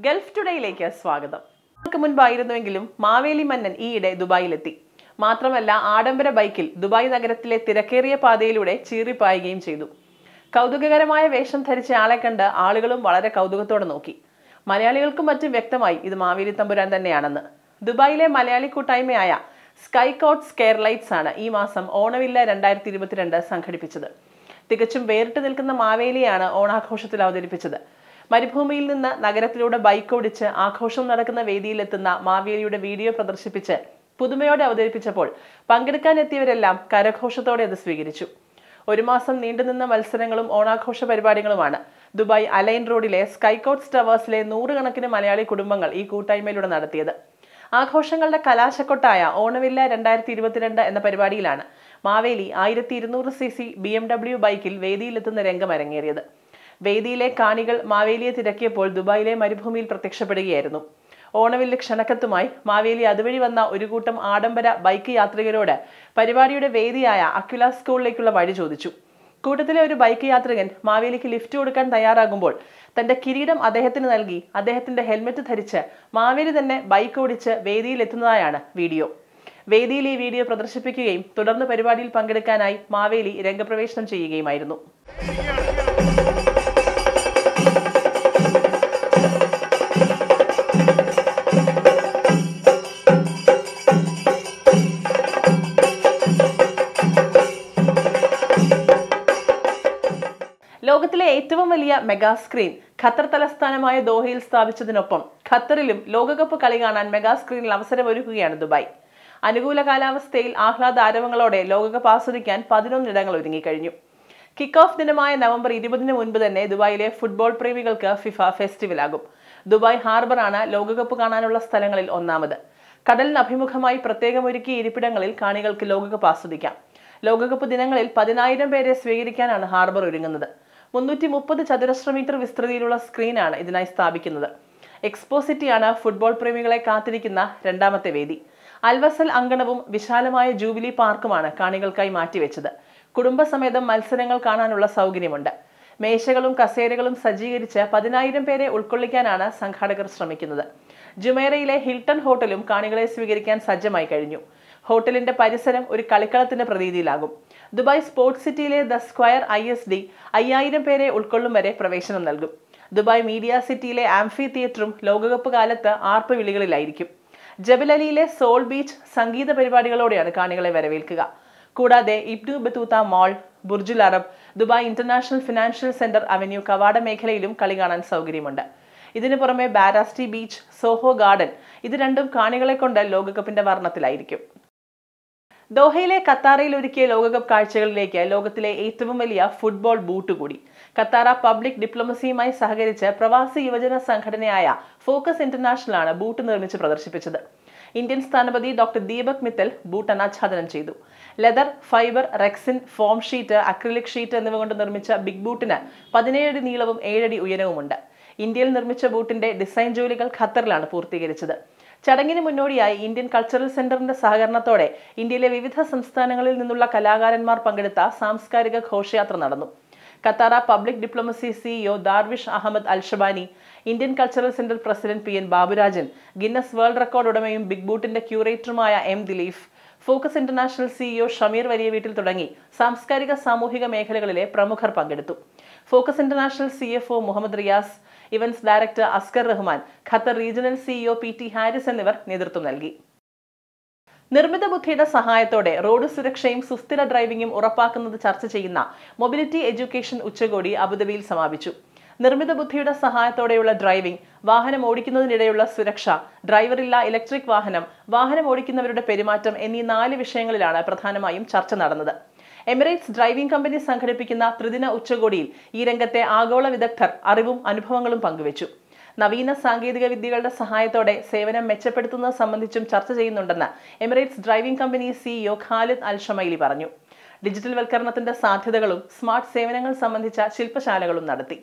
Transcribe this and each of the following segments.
Gulf ടുഡേയിലേക്ക് സ്വാഗതം ക്ക് മുൻപായിരുന്നുവെങ്കിലും മാവേലി മന്നൻ ഈയിടെ ദുബായിലെത്തി മാത്രമല്ല ആഡംബര ബൈക്കിൽ ദുബായ് നഗരത്തിലെ തിരക്കേറിയ പാതയിലൂടെ ചീറിപ്പായുകയും ചെയ്തു കൗതുകകരമായ വേഷം ധരിച്ച ആളെ കണ്ട് ആളുകളും വളരെ കൗതുകത്തോടെ നോക്കി മലയാളികൾക്കും മറ്റും വ്യക്തമായി ഇത് മാവേലി തമ്പുരാൻ തന്നെയാണെന്ന് ദുബായിലെ മലയാളി കൂട്ടായ്മയായ സ്കൈ കോട്ട്സ് കെയർലൈറ്റ്സ് ആണ് ഈ മാസം ഓണവില്ല രണ്ടായിരത്തി ഇരുപത്തിരണ്ട് സംഘടിപ്പിച്ചത് തികച്ചും വേറിട്ട് നിൽക്കുന്ന മാവേലിയാണ് ഓണാഘോഷത്തിൽ അവതരിപ്പിച്ചത് മരുഭൂമിയിൽ നിന്ന് നഗരത്തിലൂടെ ബൈക്ക് ഓടിച്ച് ആഘോഷം നടക്കുന്ന വേദിയിലെത്തുന്ന മാവേലിയുടെ വീഡിയോ പ്രദർശിപ്പിച്ച് പുതുമയോടെ അവതരിപ്പിച്ചപ്പോൾ പങ്കെടുക്കാനെത്തിയവരെല്ലാം കരഘോഷത്തോടെ അത് സ്വീകരിച്ചു ഒരു മാസം നീണ്ടുനിന്ന മത്സരങ്ങളും ഓണാഘോഷ പരിപാടികളുമാണ് ദുബായ് അലൈൻ റോഡിലെ സ്കൈകോട്ട്സ് ടവേഴ്സിലെ നൂറുകണക്കിന് മലയാളി കുടുംബങ്ങൾ ഈ കൂട്ടായ്മയിലൂടെ നടത്തിയത് ആഘോഷങ്ങളുടെ കലാശക്കൊട്ടായ ഓണവില്ല രണ്ടായിരത്തി ഇരുപത്തിരണ്ട് എന്ന പരിപാടിയിലാണ് മാവേലി ആയിരത്തി ഇരുന്നൂറ് C C B M W ബൈക്കിൽ വേദിയിലെത്തുന്ന രംഗം അരങ്ങേറിയത് വേദിയിലെ കാണികൾ മാവേലിയെ തിരക്കിയപ്പോൾ ദുബായിലെ മരുഭൂമിയിൽ പ്രത്യക്ഷപ്പെടുകയായിരുന്നു ഓണവില്ല് ക്ഷണക്കത്തുമായി മാവേലി അതുവഴി വന്ന ഒരു കൂട്ടം ആഡംബര ബൈക്ക് യാത്രികരോട് പരിപാടിയുടെ വേദിയായ അക്വില സ്കൂളിലേക്കുള്ള വഴി ചോദിച്ചു കൂട്ടത്തിലെ ഒരു ബൈക്ക് യാത്രികൻ മാവേലിക്ക് ലിഫ്റ്റ് കൊടുക്കാൻ തയ്യാറാകുമ്പോൾ തന്റെ കിരീടം അദ്ദേഹത്തിന് നൽകി അദ്ദേഹത്തിന്റെ ഹെൽമെറ്റ് ധരിച്ച് മാവേലി തന്നെ ബൈക്ക് ഓടിച്ച് വേദിയിൽ എത്തുന്നതായാണ് വീഡിയോ വേദിയിൽ ഈ വീഡിയോ പ്രദർശിപ്പിക്കുകയും തുടർന്ന് പരിപാടിയിൽ പങ്കെടുക്കാനായി മാവേലി രംഗപ്രവേശനം ചെയ്യുകയുമായിരുന്നു ലോകത്തിലെ ഏറ്റവും വലിയ മെഗാ സ്ക്രീൻ ഖത്തർ തലസ്ഥാനമായ ദോഹയിൽ സ്ഥാപിച്ചതിനൊപ്പം ഖത്തറിലും ലോകകപ്പ് കളി കാണാൻ മെഗാ സ്ക്രീനിൽ അവസരമൊരുക്കുകയാണ് ദുബായ് അനുകൂല കാലാവസ്ഥയിൽ ആഹ്ലാദ ആരവങ്ങളോടെ ലോകകപ്പ് ആസ്വദിക്കാൻ പതിനൊന്നിടങ്ങൾ ഒരുങ്ങിക്കഴിഞ്ഞു കിക്ക് ഓഫ് ദിനമായ നവംബർ ഇരുപതിന് മുൻപ് തന്നെ ദുബായിലെ ഫുട്ബോൾ പ്രേമികൾക്ക് ഫിഫ ഫെസ്റ്റിവൽ ആകും ദുബായ് ഹാർബറാണ് ലോകകപ്പ് കാണാനുള്ള സ്ഥലങ്ങളിൽ ഒന്നാമത് കടലിന് അഭിമുഖമായി പ്രത്യേകമൊരുക്കിയ ഇരിപ്പിടങ്ങളിൽ കാണികൾക്ക് ലോകകപ്പ് ആസ്വദിക്കാം ലോകകപ്പ് ദിനങ്ങളിൽ പതിനായിരം പേരെ സ്വീകരിക്കാനാണ് ഹാർബർ ഒരുങ്ങുന്നത് മുന്നൂറ്റി മുപ്പത് ചതുരശ്ര മീറ്റർ വിസ്തൃതിയിലുള്ള സ്ക്രീനാണ് ഇതിനായി സ്ഥാപിക്കുന്നത് എക്സ്പോസിറ്റിയാണ് ഫുട്ബോൾ പ്രേമികളെ കാത്തിരിക്കുന്ന രണ്ടാമത്തെ വേദി അൽവസൽ അങ്കണവും വിശാലമായ ജൂബിലി പാർക്കുമാണ് കാണികൾക്കായി മാറ്റിവെച്ചത് കുടുംബസമേതം മത്സരങ്ങൾ കാണാനുള്ള സൗകര്യമുണ്ട് മേശകളും കസേരകളും സജ്ജീകരിച്ച് പതിനായിരം പേരെ ഉൾക്കൊള്ളിക്കാനാണ് സംഘാടകർ ശ്രമിക്കുന്നത് ജുമേറയിലെ ഹിൽട്ടൺ ഹോട്ടലും കാണികളെ സ്വീകരിക്കാൻ സജ്ജമായി കഴിഞ്ഞു ഹോട്ടലിന്റെ പരിസരം ഒരു കളിക്കളത്തിന്റെ പ്രതീതിയിലാകും ദുബായ് സ്പോർട്സ് സിറ്റിയിലെ the square I S D അയ്യായിരം പേരെ ഉൾക്കൊള്ളും വരെ പ്രവേശനം നൽകും ദുബായ് മീഡിയ സിറ്റിയിലെ ആംഫി തിയേറ്ററും ലോകകപ്പ് കാലത്ത് ആർപ്പ് വിളികളിലായിരിക്കും ജബലലിയിലെ സോൾ ബീച്ച് സംഗീത പരിപാടികളോടെയാണ് കാണികളെ വരവേൽക്കുക കൂടാതെ Ibn Battuta mall Burj al Arab Dubai international financial centre avenue കവാട മേഖലയിലും കളി കാണാൻ സൗകര്യമുണ്ട് ഇതിനു പുറമെ ബാരാസ്റ്റി ബീച്ച് സോഹോ ഗാർഡൻ ഇത് രണ്ടും കാണികളെ കൊണ്ട് ലോകകപ്പിന്റെ വർണ്ണത്തിലായിരിക്കും ദോഹയിലെ ഖത്താറയിൽ ഒരുക്കിയ ലോകകപ്പ് കാഴ്ചകളിലേക്ക് ലോകത്തിലെ ഏറ്റവും വലിയ ഫുട്ബോൾ ബൂട്ട് കൂടി ഖത്താറ പബ്ലിക് ഡിപ്ലോമസിയുമായി സഹകരിച്ച് പ്രവാസി യുവജന സംഘടനയായ ഫോക്കസ് ഇന്റർനാഷണൽ ആണ് ബൂട്ട് നിർമ്മിച്ച് പ്രദർശിപ്പിച്ചത് ഇന്ത്യൻ സ്ഥാനപതി ഡോക്ടർ ദീപക് മിത്തൽ ബൂട്ട് അനാച്ഛാദനം ചെയ്തു leather fibre rexine foam sheet acrylic sheet എന്നിവ കൊണ്ട് നിർമ്മിച്ച ബിഗ് ബൂട്ടിന് പതിനേഴടി നീളവും ഏഴടി ഉയരവുമുണ്ട് ഇന്ത്യയിൽ നിർമ്മിച്ച ബൂട്ടിന്റെ ഡിസൈൻ ജോലികൾ ഖത്തറിലാണ് പൂർത്തീകരിച്ചത് ചടങ്ങിന് മുന്നോടിയായി ഇന്ത്യൻ കൾച്ചറൽ സെന്ററിന്റെ സഹകരണത്തോടെ ഇന്ത്യയിലെ വിവിധ സംസ്ഥാനങ്ങളിൽ നിന്നുള്ള കലാകാരന്മാർ പങ്കെടുത്ത സാംസ്കാരിക ഘോഷയാത്ര നടന്നു Katara public diplomacy CEO Darwish Ahmed Al Shabani Indian cultural centre president P N Baburajan Guinness world record ഉടമയും ബിഗ് ബൂട്ടിന്റെ ക്യൂറേറ്ററുമായ M Dilif focus international CEO Shameer വലിയ വീട്ടിൽ തുടങ്ങി സാംസ്കാരിക സാമൂഹിക മേഖലകളിലെ പ്രമുഖർ പങ്കെടുത്തു focus international C F O Muhammad Riyas events director Askar Rahman Qatar regional CEO P T Haris എന്നിവർ നേതൃത്വം നൽകി നിർമ്മിത ബുദ്ധിയുടെ സഹായത്തോടെ റോഡ് സുരക്ഷയും സുസ്ഥിര ഡ്രൈവിംഗും ഉറപ്പാക്കുന്നത് ചർച്ച ചെയ്യുന്ന മൊബിലിറ്റി എഡ്യൂക്കേഷൻ ഉച്ചകോടി അബുദാബിയിൽ സമാപിച്ചു നിർമ്മിത ബുദ്ധിയുടെ സഹായത്തോടെയുള്ള ഡ്രൈവിംഗ് വാഹനം ഓടിക്കുന്നതിനിടെയുള്ള സുരക്ഷ ഡ്രൈവറില്ല ഇലക്ട്രിക് വാഹനം വാഹനം ഓടിക്കുന്നവരുടെ പെരുമാറ്റം എന്നീ നാല് വിഷയങ്ങളിലാണ് പ്രധാനമായും ചർച്ച നടന്നത് എമിറേറ്റ്സ് ഡ്രൈവിംഗ് കമ്പനി സംഘടിപ്പിക്കുന്ന ത്രിദിന ഉച്ചകോടിയിൽ ഈ രംഗത്തെ ആഗോള വിദഗ്ധർ അറിവും അനുഭവങ്ങളും പങ്കുവച്ചു നവീന സാങ്കേതിക വിദ്യകളുടെ സഹായത്തോടെ സേവനം മെച്ചപ്പെടുത്തുന്നത് സംബന്ധിച്ചും ചർച്ച ചെയ്യുന്നുണ്ടെന്ന് Emirates driving company CEO Khalid al Shamaili പറഞ്ഞു ഡിജിറ്റൽ വൽക്കരണത്തിന്റെ സാധ്യതകളും സ്മാർട്ട് സേവനങ്ങൾ സംബന്ധിച്ച ശില്പശാലകളും നടത്തി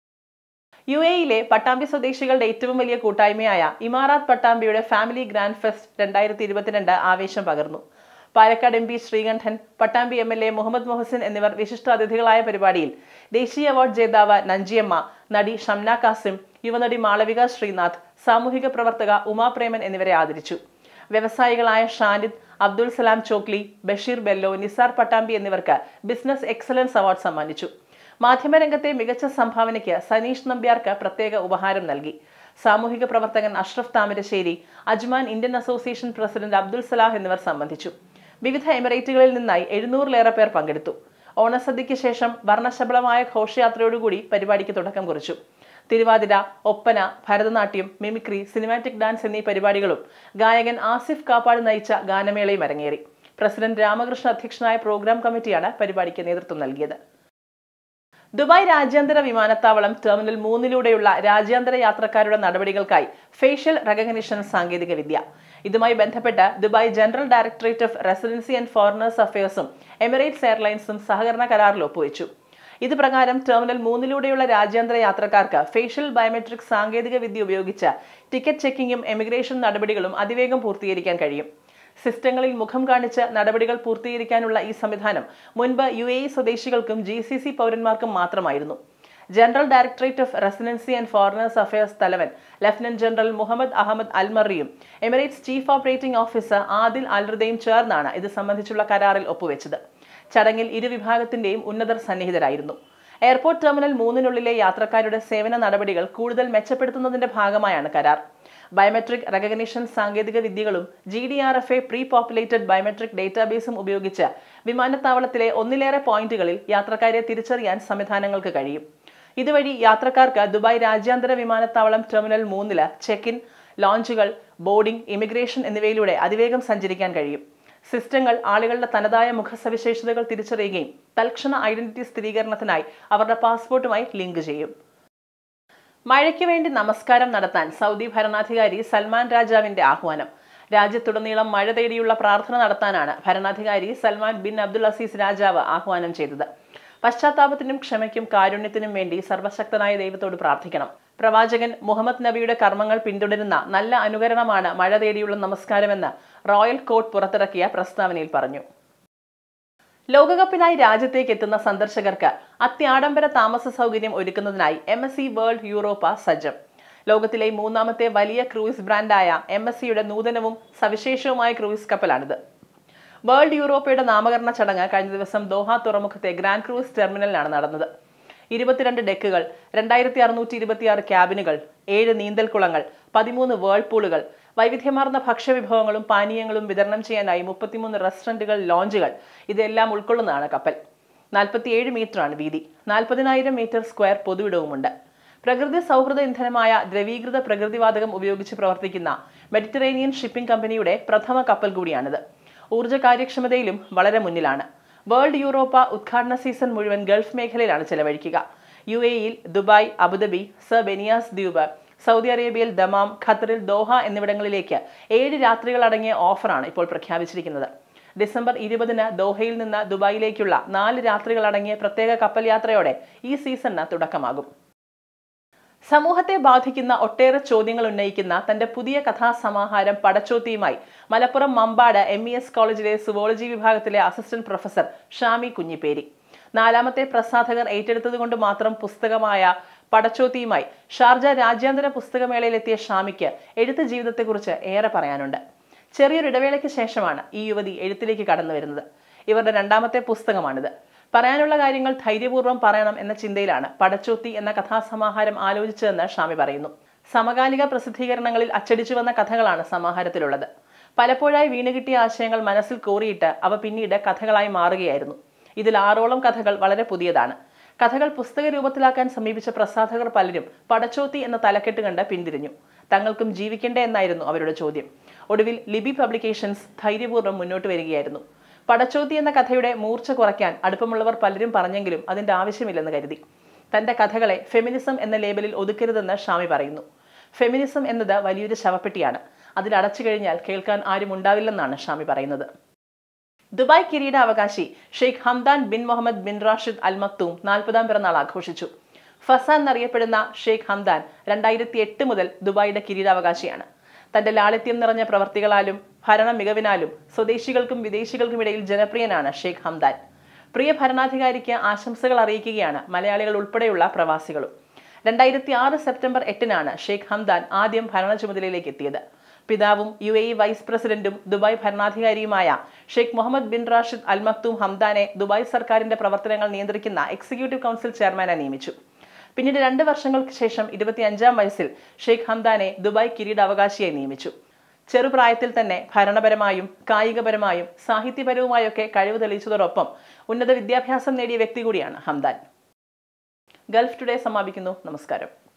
യു എയിലെ പട്ടാമ്പി സ്വദേശികളുടെ ഏറ്റവും വലിയ കൂട്ടായ്മയായ ഇമാറാത്ത് പട്ടാമ്പിയുടെ ഫാമിലി ഗ്രാൻഡ് ഫെസ്റ്റ് രണ്ടായിരത്തി ഇരുപത്തിരണ്ട് ആവേശം പകർന്നു Palakkad M P Sreekandan Pattambi M L A Muhammad Mohsin എന്നിവർ വിശിഷ്ട അതിഥികളായ പരിപാടിയിൽ ദേശീയ അവാർഡ് ജേതാവ് നഞ്ചിയമ്മ നടി ഷംന കാസിം യുവനടി മാളവിക ശ്രീനാഥ് സാമൂഹിക പ്രവർത്തക ഉമാ പ്രേമൻ എന്നിവരെ ആദരിച്ചു വ്യവസായികളായ ഷാനിദ് അബ്ദുൽ സലാം ചോക്ലി ബഷീർ ബെല്ലോ നിസാർ പട്ടാമ്പി എന്നിവർക്ക് ബിസിനസ് എക്സലൻസ് അവാർഡ് സമ്മാനിച്ചു മാധ്യമരംഗത്തെ മികച്ച സംഭാവനയ്ക്ക് സനീഷ് നമ്പ്യാർക്ക് പ്രത്യേക ഉപഹാരം നൽകി സാമൂഹിക പ്രവർത്തകൻ Ashraf Thamarassery Ajman Indian association president Abdul Salah എന്നിവർ സംബന്ധിച്ചു വിവിധ എമിറേറ്റുകളിൽ നിന്നായി എഴുന്നൂറിലേറെ പേർ പങ്കെടുത്തു ഓണസദ്യയ്ക്ക് ശേഷം വർണ്ണശബളമായ ഘോഷയാത്രയോടുകൂടി പരിപാടിക്ക് തുടക്കം കുറിച്ചു Thiruvathira Oppana Bharatanatyam mimicry cinematic dance എന്നീ പരിപാടികളും ഗായകൻ ആസിഫ് കാപ്പാട് നയിച്ച ഗാനമേളയും അരങ്ങേറി പ്രസിഡന്റ് രാമകൃഷ്ണ അധ്യക്ഷനായ പ്രോഗ്രാം കമ്മിറ്റിയാണ് പരിപാടിക്ക് നേതൃത്വം നൽകിയത് ദുബായ് രാജ്യാന്തര വിമാനത്താവളം ടെർമിനൽ മൂന്നിലൂടെയുള്ള രാജ്യാന്തര യാത്രക്കാരുടെ നടപടികൾക്കായി ഫേഷ്യൽ റെക്കഗ്നിഷൻ സാങ്കേതികവിദ്യ ഇതുമായി ബന്ധപ്പെട്ട് Dubai general directorate of residency and foreigners അഫയേഴ്സും എമിറേറ്റ്സ് എയർലൈൻസും സഹകരണ കരാറിൽ ഒപ്പുവെച്ചു ഇത് പ്രകാരം ടെർമിനൽ മൂന്നിലൂടെയുള്ള രാജ്യാന്തര യാത്രക്കാർക്ക് ഫേഷ്യൽ ബയോമെട്രിക് സാങ്കേതിക വിദ്യ ഉപയോഗിച്ച് ടിക്കറ്റ് ചെക്കിങ്ങും എമിഗ്രേഷൻ നടപടികളും അതിവേഗം പൂർത്തീകരിക്കാൻ കഴിയും സിസ്റ്റങ്ങളിൽ മുഖം കാണിച്ച് നടപടികൾ പൂർത്തീകരിക്കാനുള്ള ഈ സംവിധാനം മുൻപ് യു എ ഇ സ്വദേശികൾക്കും ജി സി സി പൗരന്മാർക്കും മാത്രമായിരുന്നു general directorate of residency and foreigners affairs തലവൻ ലഫ്റ്റനന്റ് ജനറൽ മുഹമ്മദ് അഹമ്മദ് അൽമറിയും Emirates chief operating officer Adil അൽറുദയും ചേർന്നാണ് ഇത് സംബന്ധിച്ചുള്ള കരാറിൽ ഒപ്പുവെച്ചത് ചടങ്ങിൽ ഇരുവിഭാഗത്തിന്റെയും ഉന്നതർ സന്നിഹിതരായിരുന്നു എയർപോർട്ട് ടെർമിനൽ മൂന്നിനുള്ളിലെ യാത്രക്കാരുടെ സേവന നടപടികൾ കൂടുതൽ മെച്ചപ്പെടുത്തുന്നതിന്റെ ഭാഗമായാണ് കരാർ ബയോമെട്രിക് റെക്കഗ്നിഷൻ സാങ്കേതിക വിദ്യകളും G D R F A pre populated biometric ഡേറ്റാബേസും ഉപയോഗിച്ച് വിമാനത്താവളത്തിലെ ഒന്നിലേറെ പോയിന്റുകളിൽ യാത്രക്കാരെ തിരിച്ചറിയാൻ സംവിധാനങ്ങൾക്ക് കഴിയും ഇതുവഴി യാത്രക്കാർക്ക് ദുബായ് രാജ്യാന്തര വിമാനത്താവളം ടെർമിനൽ മൂന്നില് ചെക്ക് ഇൻ ലോഞ്ചുകൾ ബോർഡിംഗ് ഇമിഗ്രേഷൻ എന്നിവയിലൂടെ അതിവേഗം സഞ്ചരിക്കാൻ കഴിയും സിസ്റ്റങ്ങൾ ആളുകളുടെ തനതായ മുഖസവിശേഷതകൾ തിരിച്ചറിയുകയും തൽക്ഷണ ഐഡന്റിറ്റി സ്ഥിരീകരണത്തിനായി അവരുടെ പാസ്പോർട്ടുമായി ലിങ്ക് ചെയ്യും മഴയ്ക്ക് വേണ്ടി നമസ്കാരം നടത്താൻ സൗദി ഭരണാധികാരി സൽമാൻ രാജാവിന്റെ ആഹ്വാനം രാജ്യത്തുടനീളം മഴ തേടിയുള്ള പ്രാർത്ഥന നടത്താനാണ് ഭരണാധികാരി സൽമാൻ ബിൻ അബ്ദുൽ അസീസ് രാജാവ് ആഹ്വാനം ചെയ്തത് പശ്ചാത്താപത്തിനും ക്ഷമയ്ക്കും കാരുണ്യത്തിനും വേണ്ടി സർവശക്തനായ ദൈവത്തോട് പ്രാർത്ഥിക്കണം പ്രവാചകൻ മുഹമ്മദ് നബിയുടെ കർമ്മങ്ങൾ പിന്തുടരുന്ന നല്ല അനുകരണമാണ് മഴ തേടിയുള്ള നമസ്കാരമെന്ന് റോയൽ കോർട്ട് പുറത്തിറക്കിയ പ്രസ്താവനയിൽ പറഞ്ഞു ലോകകപ്പിനായി രാജ്യത്തേക്ക് എത്തുന്ന സന്ദർശകർക്ക് അത്യാഡംബര താമസ സൗകര്യം ഒരുക്കുന്നതിനായി M S C World Europa സജ്ജം ലോകത്തിലെ മൂന്നാമത്തെ വലിയ ക്രൂയിസ് ബ്രാൻഡായ എം എസ് സിയുടെ നൂതനവും സവിശേഷവുമായ ക്രൂയിസ് കപ്പലാണിത് വേൾഡ് യൂറോപ്പയുടെ നാമകരണ ചടങ്ങ് കഴിഞ്ഞ ദിവസം ദോഹ തുറമുഖത്തെ ഗ്രാൻഡ് ക്രൂയിസ് ടെർമിനലിലാണ് നടന്നത് ഇരുപത്തിരണ്ട് ഡെക്കുകൾ രണ്ടായിരത്തി അറുന്നൂറ്റി ഇരുപത്തിയാറ് ക്യാബിനുകൾ ഏഴ് നീന്തൽക്കുളങ്ങൾ പതിമൂന്ന് വേൾപൂളുകൾ വൈവിധ്യമാർന്ന ഭക്ഷ്യവിഭവങ്ങളും പാനീയങ്ങളും വിതരണം ചെയ്യാനായി മുപ്പത്തിമൂന്ന് റെസ്റ്റോറന്റുകൾ ലോഞ്ചുകൾ ഇതെല്ലാം ഉൾക്കൊള്ളുന്നതാണ് കപ്പൽ നാൽപ്പത്തിയേഴ് മീറ്ററാണ് വീതി നാൽപ്പതിനായിരം മീറ്റർ സ്ക്വയർ പൊതുവിടവുമുണ്ട് പ്രകൃതി സൗഹൃദ ഇന്ധനമായ ദ്രവീകൃത പ്രകൃതിവാതകം ഉപയോഗിച്ച് പ്രവർത്തിക്കുന്ന മെഡിറ്ററേനിയൻ ഷിപ്പിംഗ് കമ്പനിയുടെ പ്രഥമ കപ്പൽ കൂടിയാണിത് ഊർജ്ജ കാര്യക്ഷമതയിലും വളരെ മുന്നിലാണ് വേൾഡ് യൂറോപ്പ ഉദ്ഘാടന സീസൺ മുഴുവൻ ഗൾഫ് മേഖലയിലാണ് ചെലവഴിക്കുക യു എയിൽ ദുബായ് അബുദാബി സർ ബെനിയാസ് ദ്വീപ് സൗദി അറേബ്യയിൽ ദമാം ഖത്തറിൽ ദോഹ എന്നിവിടങ്ങളിലേക്ക് ഏഴ് രാത്രികൾ അടങ്ങിയ ഓഫറാണ് ഇപ്പോൾ പ്രഖ്യാപിച്ചിരിക്കുന്നത് ഡിസംബർ ഇരുപതിന് ദോഹയിൽ നിന്ന് ദുബായിലേക്കുള്ള നാല് രാത്രികൾ അടങ്ങിയ പ്രത്യേക കപ്പൽ യാത്രയോടെ ഈ സീസണിന് തുടക്കമാകും സമൂഹത്തെ ബാധിക്കുന്ന ഒട്ടേറെ ചോദ്യങ്ങൾ ഉന്നയിക്കുന്ന തന്റെ പുതിയ കഥാസമാഹാരം പടച്ചോത്തിയുമായി Malappuram Mambad M E S കോളേജിലെ സുവോളജി വിഭാഗത്തിലെ അസിസ്റ്റന്റ് പ്രൊഫസർ ഷാമി കുഞ്ഞിപ്പേരി നാലാമത്തെ പ്രസാധകർ ഏറ്റെടുത്തതുകൊണ്ട് മാത്രം പുസ്തകമായ പടച്ചോത്തിയുമായി ഷാർജ രാജ്യാന്തര പുസ്തകമേളയിലെത്തിയ ഷാമിക്ക് എഴുത്ത് ജീവിതത്തെക്കുറിച്ച് ഏറെ പറയാനുണ്ട് ചെറിയൊരു ഇടവേളയ്ക്ക് ശേഷമാണ് ഈ യുവതി എഴുത്തിലേക്ക് കടന്നു വരുന്നത് ഇവരുടെ രണ്ടാമത്തെ പുസ്തകമാണിത് പറയാനുള്ള കാര്യങ്ങൾ ധൈര്യപൂർവ്വം പറയണം എന്ന ചിന്തയിലാണ് പടച്ചോത്തി എന്ന കഥാസമാഹാരം ആലോചിച്ചതെന്ന് ഷാമി പറയുന്നു സമകാലിക പ്രസിദ്ധീകരണങ്ങളിൽ അച്ചടിച്ചു വന്ന കഥകളാണ് സമാഹാരത്തിലുള്ളത് പലപ്പോഴായി വീണുകിട്ടിയ ആശയങ്ങൾ മനസ്സിൽ കോറിയിട്ട് അവ പിന്നീട് കഥകളായി മാറുകയായിരുന്നു ഇതിൽ ആറോളം കഥകൾ വളരെ പുതിയതാണ് കഥകൾ പുസ്തക രൂപത്തിലാക്കാൻ സമീപിച്ച പ്രസാധകർ പലരും പടച്ചോത്തി എന്ന തലക്കെട്ട് കണ്ട് പിന്തിരിഞ്ഞു തങ്ങൾക്കും ജീവിക്കണ്ടേ എന്നായിരുന്നു അവരുടെ ചോദ്യം ഒടുവിൽ ലിബി പബ്ലിക്കേഷൻസ് ധൈര്യപൂർവ്വം മുന്നോട്ട് വരികയായിരുന്നു പടച്ചോത്തി എന്ന കഥയുടെ മൂർച്ച കുറയ്ക്കാൻ അടുപ്പമുള്ളവർ പലരും പറഞ്ഞെങ്കിലും അതിന്റെ ആവശ്യമില്ലെന്ന് കരുതി തന്റെ കഥകളെ ഫെമിനിസം എന്ന ലേബലിൽ ഒതുക്കരുതെന്ന് ഷാമി പറയുന്നു ഫെമിനിസം എന്നത് വലിയൊരു ശവപ്പെട്ടിയാണ് അതിൽ അടച്ചു കഴിഞ്ഞാൽ കേൾക്കാൻ ആരും ഉണ്ടാവില്ലെന്നാണ് ഷാമി പറയുന്നത് ദുബായ് കിരീടാവകാശി Sheikh Hamdan bin Mohammed bin Rashid Al Maktoum നാൽപ്പതാം പിറന്നാൾ ആഘോഷിച്ചു ഫസാൻ എന്നറിയപ്പെടുന്ന ഷെയ്ഖ് ഹംദാൻ രണ്ടായിരത്തി എട്ട് മുതൽ ദുബായിയുടെ കിരീടാവകാശിയാണ് തന്റെ ലാളിത്യം നിറഞ്ഞ പ്രവർത്തികളാലും ഭരണ മികവിനാലും സ്വദേശികൾക്കും വിദേശികൾക്കും ഇടയിൽ ജനപ്രിയനാണ് ഷെയ്ഖ് ഹംദാൻ പ്രിയ ഭരണാധികാരിക്ക് ആശംസകൾ അറിയിക്കുകയാണ് മലയാളികൾ ഉൾപ്പെടെയുള്ള പ്രവാസികളും രണ്ടായിരത്തി ആറ് സെപ്റ്റംബർ എട്ടിനാണ് ഷെയ്ഖ് ഹംദാൻ ആദ്യം ഭരണ ചുമതലയിലേക്ക് എത്തിയത് പിതാവും യു എ ഇ വൈസ് പ്രസിഡന്റും ദുബായ് ഭരണാധികാരിയുമായ Sheikh Mohammed bin Rashid Al Maktoum ഹംദാനെ ദുബായ് സർക്കാരിന്റെ പ്രവർത്തനങ്ങൾ നിയന്ത്രിക്കുന്ന എക്സിക്യൂട്ടീവ് കൗൺസിൽ ചെയർമാനായി നിയമിച്ചു പിന്നീട് രണ്ട് വർഷങ്ങൾക്ക് ശേഷം ഇരുപത്തിയഞ്ചാം വയസ്സിൽ ഷെയ്ഖ് ഹംദാനെ ദുബായ് കിരീടാവകാശിയായി നിയമിച്ചു ചെറുപ്രായത്തിൽ തന്നെ ഭരണപരമായും കായികപരമായും സാഹിത്യപരവുമായൊക്കെ കഴിവ് തെളിയിച്ചതോടൊപ്പം ഉന്നത വിദ്യാഭ്യാസം നേടിയ വ്യക്തി കൂടിയാണ് ഹംദാൻ ഗൾഫ് ടുഡേ സമാപിക്കുന്നു നമസ്കാരം